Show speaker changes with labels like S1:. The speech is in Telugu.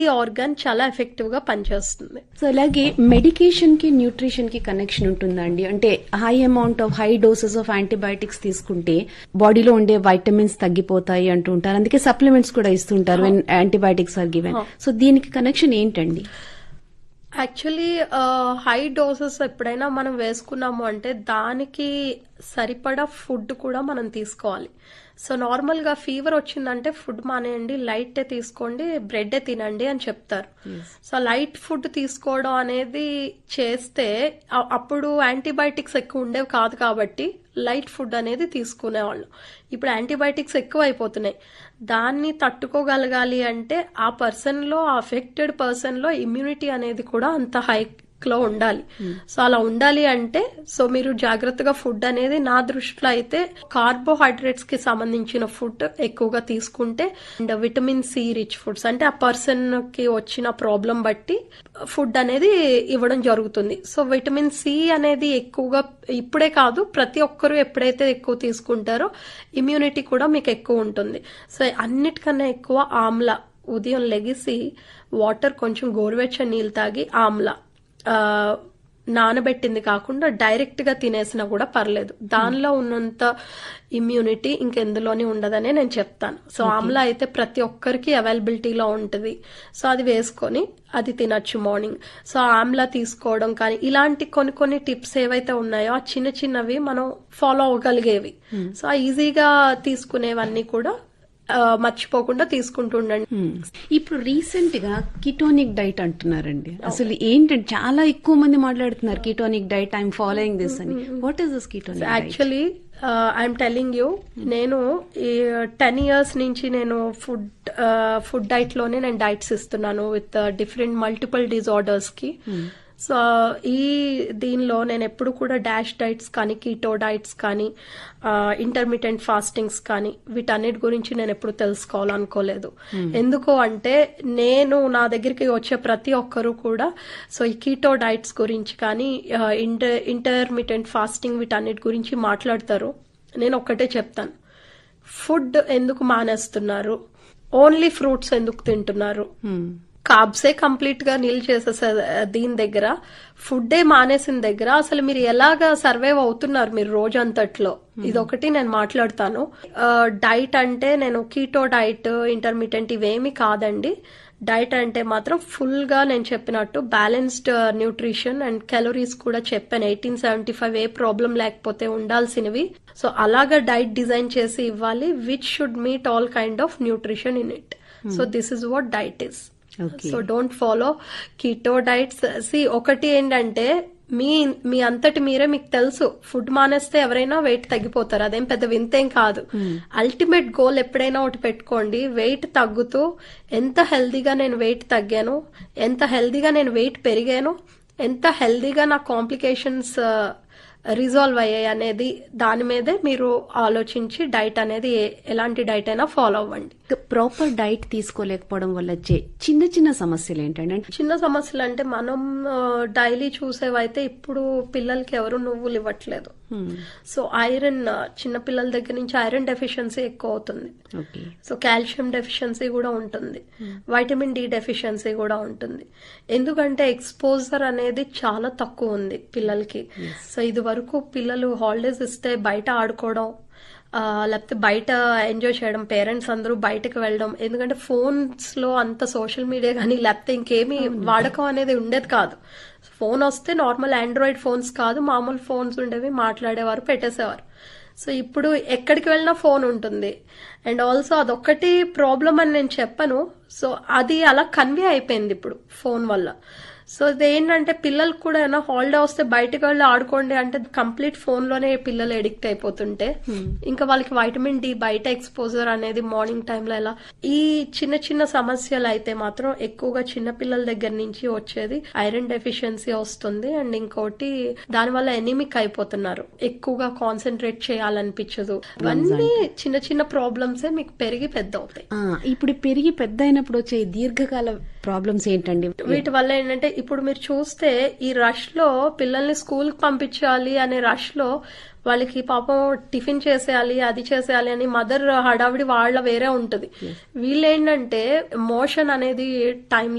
S1: ఈ ఆర్గాన్ చాలా ఎఫెక్టివ్ గా పనిచేస్తుంది
S2: సో అలాగే మెడికేషన్ కి న్యూట్రిషన్ కి కనెక్షన్ ఉంటుందా అండి అంటే high amount of high doses of antibiotics తీసుకుంటే బాడీలో ఉండే వైటమిన్స్ తగ్గిపోతాయి అంటూ ఉంటారు అందుకే సప్లిమెంట్స్ కూడా ఇస్తుంటారు when antibiotics are given so దీనికి కనెక్షన్ ఏంటండి
S1: యాక్చువల్లీ హై డోసెస్ ఎప్పుడైనా మనం వేసుకున్నాము అంటే దానికి సరిపడా ఫుడ్ కూడా మనం తీసుకోవాలి సో నార్మల్ గా ఫీవర్ వచ్చిందంటే ఫుడ్ మానేయండి లైట్ తీసుకోండి బ్రెడ్ తినండి అని చెప్తారు సో లైట్ ఫుడ్ తీసుకోవడం అనేది చేస్తే అ- అప్పుడు యాంటీబయాటిక్స్ ఎక్కువ ఉండేవి కాదు కాబట్టి లైట్ ఫుడ్ అనేది తీసుకునేవాళ్ళు ఇప్పుడు యాంటీబయాటిక్స్ ఎక్కువ అయిపోతున్నాయి దాన్ని తట్టుకోగలగాలి అంటే ఆ పర్సన్ లో ఆ అఫెక్టెడ్ పర్సన్ లో ఇమ్యూనిటీ అనేది కూడా అంత హై లో ఉండాలి సో అలా ఉండాలి అంటే సో మీరు జాగ్రత్తగా ఫుడ్ అనేది నా దృష్టిలో అయితే కార్బోహైడ్రేట్స్ కి సంబంధించిన ఫుడ్ ఎక్కువగా తీసుకుంటే and vitamin C rich foods అంటే ఆ పర్సన్ కి వచ్చిన ప్రాబ్లం బట్టి ఫుడ్ అనేది ఇవ్వడం జరుగుతుంది సో విటమిన్ సి అనేది ఎక్కువగా ఇప్పుడే కాదు ప్రతి ఒక్కరూ ఎప్పుడైతే ఎక్కువ తీసుకుంటారో ఇమ్యూనిటీ కూడా మీకు ఎక్కువ ఉంటుంది సో అన్నిటికన్నా ఎక్కువ ఆమ్లా ఉదయం లెగిసి వాటర్ కొంచెం గోరువెచ్చని నీళ్ళు తాగి ఆమ్లా ఆ, నానబెట్టింది కాకుండా డైరెక్ట్ గా తినేసినా కూడా పర్లేదు దానిలో ఉన్నంత ఇమ్యూనిటీ ఇంకెందులోని ఉండదనే నేను చెప్తాను సో ఆమ్లా అయితే ప్రతి ఒక్కరికి అవైలబిలిటీలో ఉంటుంది సో అది వేసుకొని అది తినొచ్చు మార్నింగ్ సో ఆమ్లా తీసుకోవడం కానీ ఇలాంటి కొన్ని కొన్ని టిప్స్ ఏవైతే ఉన్నాయో ఆ చిన్న చిన్నవి మనం ఫాలో అవ్వగలిగేవి సో ఆ ఈజీగా తీసుకునేవన్నీ కూడా ఆ, మర్చిపోకుండా తీసుకుంటూ ఉండండి
S2: Hmm. ఇప్పుడు రీసెంట్ గా కిటోనిక్ డైట్ అంటున్నారండి అసలు ఏంటంటే చాలా ఎక్కువ మంది మాట్లాడుతున్నారు ketonic diet I'm following this అని what is this ketonic diet
S1: actually I'm telling you నేను ఈ టెన్ ఇయర్స్ నుంచి నేను ఫుడ్ ఫుడ్ డైట్ లోనే నేను డైట్స్ ఇస్తున్నాను విత్ డిఫరెంట్ మల్టిపుల్ డిజార్డర్స్ కి సో ఈ దీనిలో నేను ఎప్పుడు కూడా డాష్ డైట్స్ కానీ కీటో డైట్స్ కానీ ఇంటర్మీడియట్ ఫాస్టింగ్స్ కానీ వీటన్నిటి గురించి నేను ఎప్పుడు తెలుసుకోవాలనుకోలేదు ఎందుకు అంటే నేను నా దగ్గరికి వచ్చే ప్రతి ఒక్కరు కూడా సో ఈ కీటో డైట్స్ గురించి కానీ ఇంటర్ ఇంటర్మీడియట్ ఫాస్టింగ్ వీటన్నిటి గురించి మాట్లాడతారు నేను ఒక్కటే చెప్తాను ఫుడ్ ఎందుకు మానేస్తున్నారు ఓన్లీ ఫ్రూట్స్ ఎందుకు తింటున్నారు కార్బ్సే కంప్లీట్ గా నీల్ చేసేసే దీని దగ్గర ఫుడ్డే మానేసిన దగ్గర అసలు మీరు ఎలాగా సర్వైవ్ అవుతున్నారు మీరు రోజంతట్లో ఇదొకటి నేను మాట్లాడతాను డైట్ అంటే నేను కీటో డైట్ ఇంటర్మీడియట్ ఇవేమి కాదండి డైట్ అంటే మాత్రం ఫుల్ గా నేను చెప్పినట్టు బ్యాలెన్స్డ్ న్యూట్రిషన్ అండ్ క్యాలరీస్ కూడా చెప్పాను ఎయిటీన్ సెవెంటీ ఫైవ్ ఏ ప్రాబ్లం లేకపోతే ఉండాల్సినవి సో అలాగా డైట్ డిజైన్ చేసి ఇవ్వాలి which should meet all kind of nutrition in it so this is what diet is
S2: Okay.
S1: So don't follow keto diets సి ఒకటి ఏంటంటే మీ మీ అంతటి మీరే మీకు తెలుసు ఫుడ్ మానేస్తే ఎవరైనా వెయిట్ తగ్గిపోతారు అదేం పెద్ద వింతేం కాదు అల్టిమేట్ గోల్ ఎప్పుడైనా ఒకటి పెట్టుకోండి వెయిట్ తగ్గుతూ ఎంత హెల్దీగా నేను వెయిట్ తగ్గాను ఎంత హెల్దీగా నేను వెయిట్ పెరిగాను ఎంత హెల్దీగా నా కాంప్లికేషన్స్ రిజాల్వ్ అయ్యాయి అనేది దాని మీదే మీరు ఆలోచించి డైట్ అనేది ఏ- ఎలాంటి డైట్ అయినా ఫాలో అవ్వండి
S2: ప్రాపర్ డైట్ తీసుకోలేకపోవడం వల్ల వచ్చే చిన్న చిన్న సమస్యలు ఏంటంటే
S1: చిన్న సమస్యలు అంటే మనం డైలీ చూసేవైతే ఇప్పుడు పిల్లలకి ఎవరు నువ్వులు ఇవ్వట్లేదు సో ఐరన్ చిన్న పిల్లల దగ్గర నుంచి ఐరన్ డెఫిషియన్సీ ఎక్కువ అవుతుంది
S2: ఓకే
S1: సో కాల్షియం డెఫిషియన్సీ కూడా ఉంటుంది వైటమిన్ డి డెఫిషియన్సీ కూడా ఉంటుంది ఎందుకంటే ఎక్స్పోజర్ అనేది చాలా తక్కువ ఉంది పిల్లలకి సో ఇది వరకు పిల్లలు హాలిడేస్ ఇస్తే బయట ఆడుకోవడం ఆ, లేకపోతే బయట ఎంజాయ్ చేయడం పేరెంట్స్ అందరూ బయటకు వెళ్ళడం ఎందుకంటే ఫోన్స్ లో అంత సోషల్ మీడియా కానీ లేకపోతే ఇంకేమీ వాడకం అనేది ఉండేది కాదు ఫోన్ వస్తే నార్మల్ ఆండ్రాయిడ్ ఫోన్స్ కాదు మామూలు ఫోన్స్ ఉండేవి మాట్లాడేవారు పెట్టేసేవారు సో ఇప్పుడు ఎక్కడికి వెళ్ళినా ఫోన్ ఉంటుంది అండ్ ఆల్సో అదొక్కటి ప్రాబ్లం అని నేను చెప్పను సో అది అలా కన్వే అయిపోయింది ఇప్పుడు ఫోన్ వల్ల సో ఇదేంటంటే పిల్లలకు కూడా ఏమైనా హాలిడే వస్తే బయటకు వెళ్ళి ఆడుకోండి అంటే కంప్లీట్ ఫోన్ లోనే పిల్లలు ఎడిక్ట్ అయిపోతుంటే ఇంకా వాళ్ళకి వైటమిన్ డి బయట ఎక్స్పోజర్ అనేది మార్నింగ్ టైంలో ఎలా ఈ చిన్న చిన్న సమస్యలు అయితే మాత్రం ఎక్కువగా చిన్న పిల్లల దగ్గర నుంచి వచ్చేది ఐరన్ డెఫిషియన్సీ వస్తుంది అండ్ ఇంకోటి దానివల్ల ఎనిమిక్ అయిపోతున్నారు ఎక్కువగా కాన్సన్ట్రేట్ చేయాలనిపించదు ఇవన్నీ చిన్న చిన్న ప్రాబ్లమ్సే మీకు పెరిగి పెద్ద అవుతాయి
S2: ఆ, ఇప్పుడు పెరిగి పెద్ద అయినప్పుడు వచ్చే ఈ దీర్ఘకాల ప్రాబ్లమ్స్ ఏంటండి
S1: వీటి వల్ల ఏంటంటే ఇప్పుడు మీరు చూస్తే ఈ రష్ లో పిల్లల్ని స్కూల్ కి పంపించాలి అనే రష్ లో వాళ్ళకి పాపం టిఫిన్ చేసేయాలి అది చేసేయాలి అని మదర్ హడావిడి వాళ్ళ వేరే ఉంటది వీళ్ళేంటంటే మోషన్ అనేది టైం